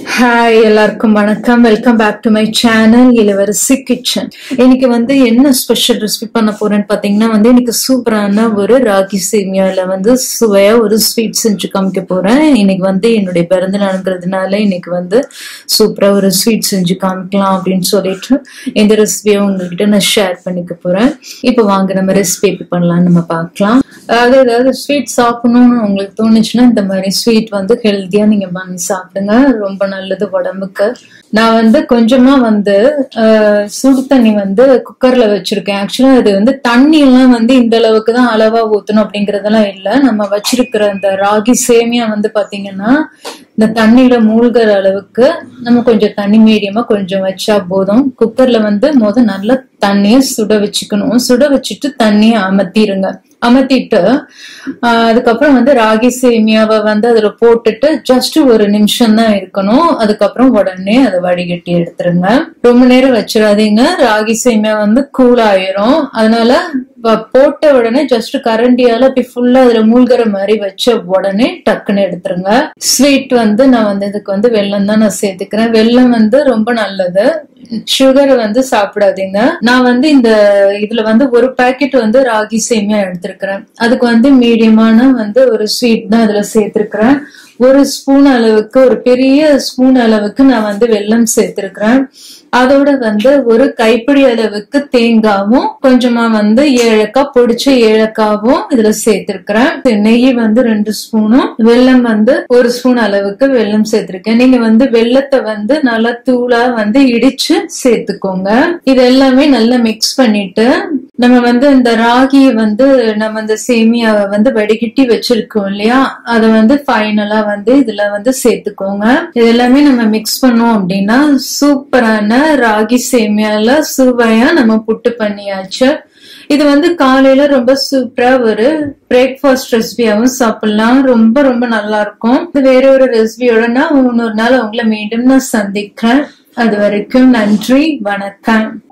hi எல்லாருக்கும் வணக்கம் welcome back to my channel Ilavarasi kitchen இன்னைக்கு வந்து என்ன ஸ்பெஷல் ரெசிபி பண்ண போறேன்னு பாத்தீங்கன்னா வந்து இன்னைக்கு சூப்பரான ஒரு ராகி சேமியால வந்து சுவையா ஒரு ஸ்வீட் செஞ்சு காமிக்க போறேன் இன்னைக்கு வந்து என்னுடைய பிறந்த நாளுங்கிறதுனால இன்னைக்கு வந்து சூப்பரா ஒரு ஸ்வீட் செஞ்சு காமிக்கலாம் அப்படின்னு சொல்லிட்டு இந்த ரெசிபியை உங்ககிட்ட நான் ஷேர் பண்ணிக்க போறேன் இப்போ வாங்க நம்ம ரெசிபி எப்படி பண்ணலாம்னு நம்ம பார்க்கலாம் அதாவது ஏதாவது ஸ்வீட் சாப்பிடணும்னு உங்களுக்கு தோணுச்சுன்னா இந்த மாதிரி ஸ்வீட் வந்து ஹெல்த்தியா நீங்க பண்ணி சாப்பிடுங்க ரொம்ப நல்லது உடம்புக்கு நான் வந்து கொஞ்சமா வந்து அஹ், சுடு தண்ணி வந்து குக்கர்ல வச்சிருக்கேன் ஆக்சுவலா அது வந்து தண்ணி எல்லாம் வந்து இந்த அளவுக்கு தான் அளவா ஊத்தணும் அப்படிங்கறதெல்லாம் இல்ல நம்ம வச்சிருக்கிற அந்த ராகி சேமியா வந்து பாத்தீங்கன்னா இந்த தண்ணியில மூழ்கிற அளவுக்கு நம்ம கொஞ்சம் தண்ணி மீடியமா கொஞ்சம் வச்சா போதும் குக்கர்ல வந்து முத நல்லா தண்ணியை சுட வச்சுக்கணும் சுட வச்சுட்டு தண்ணியை அமர்த்திருங்க அமர்த்திட்டு ஆஹ் அதுக்கப்புறம் வந்து ராகி சேமியாவை வந்து அதுல போட்டுட்டு ஜஸ்ட் ஒரு நிமிஷம் தான் இருக்கணும் அதுக்கப்புறம் உடனே அதை வடிகட்டி எடுத்துருங்க ரொம்ப நேரம் வச்சிடாதீங்க ராகி சேமியா வந்து கூல் ஆயிரும் அதனால வ- போட்ட உடனே ஜஸ்ட் கரண்டியால அப்படி ஃபுல்லா அதுல மூழ்கிற மாதிரி வச்ச உடனே டக்குன்னு எடுத்துருங்க ஸ்வீட் வந்து நான் வந்து இதுக்கு வந்து வெல்லம் தான் நான் சேர்த்துக்கிறேன் வெல்லம் வந்து ரொம்ப நல்லது சுகர் வந்து சாப்பிடாதீங்க நான் வந்து இந்த இதுல வந்து ஒரு பாக்கெட் வந்து ராகி சேமியா எடுத்திருக்கிறேன் அதுக்கு வந்து மீடியமான வந்து ஒரு ஸ்வீட் தான் இதுல சேர்த்திருக்கிறேன் ஒரு ஸ்பூன் அளவுக்கு ஒரு பெரிய ஸ்பூன் அளவுக்கு நான் வந்து வெல்லம் சேர்த்திருக்கிறேன் அதோட வந்து ஒரு கைப்பிடி அளவுக்கு தேங்காவும் கொஞ்சமா வந்து ஏலக்காய் பொடிச்ச ஏலக்காவும் இதுல சேர்த்திருக்கிறேன் நெய் வந்து ரெண்டு ஸ்பூனும் வெல்லம் வந்து ஒரு ஸ்பூன் அளவுக்கு வெல்லம் சேர்த்திருக்கேன் நீங்க வந்து வெல்லத்தை வந்து நல்லா தூளா வந்து இடிச்சு சேர்த்துக்கோங்க இது எல்லாமே நல்லா மிக்ஸ் பண்ணிட்டு நம்ம வந்து இந்த ராகியை வந்து நம்ம இந்த சேமியாவை வந்து வடிகட்டி வச்சிருக்கோம் இல்லையா அதை வந்து ஃபைனலா வந்து இதுல வந்து சேர்த்துக்கோங்க இது எல்லாமே நம்ம மிக்ஸ் பண்ணோம் அப்படின்னா சூப்பரான ராகி சேமியால சுவையா நம்ம புட்டு பண்ணியாச்சு இது வந்து காலையில ரொம்ப சூப்பரா ஒரு பிரேக்ஃபாஸ்ட் ரெசிபியாவும் சாப்பிடலாம் ரொம்ப ரொம்ப நல்லா இருக்கும் இது வேற ஒரு ரெசிபியோட நான் இன்னொரு நாள் உங்களை மீண்டும் நான் சந்திக்கிறேன் அது வரைக்கும் நன்றி வணக்கம்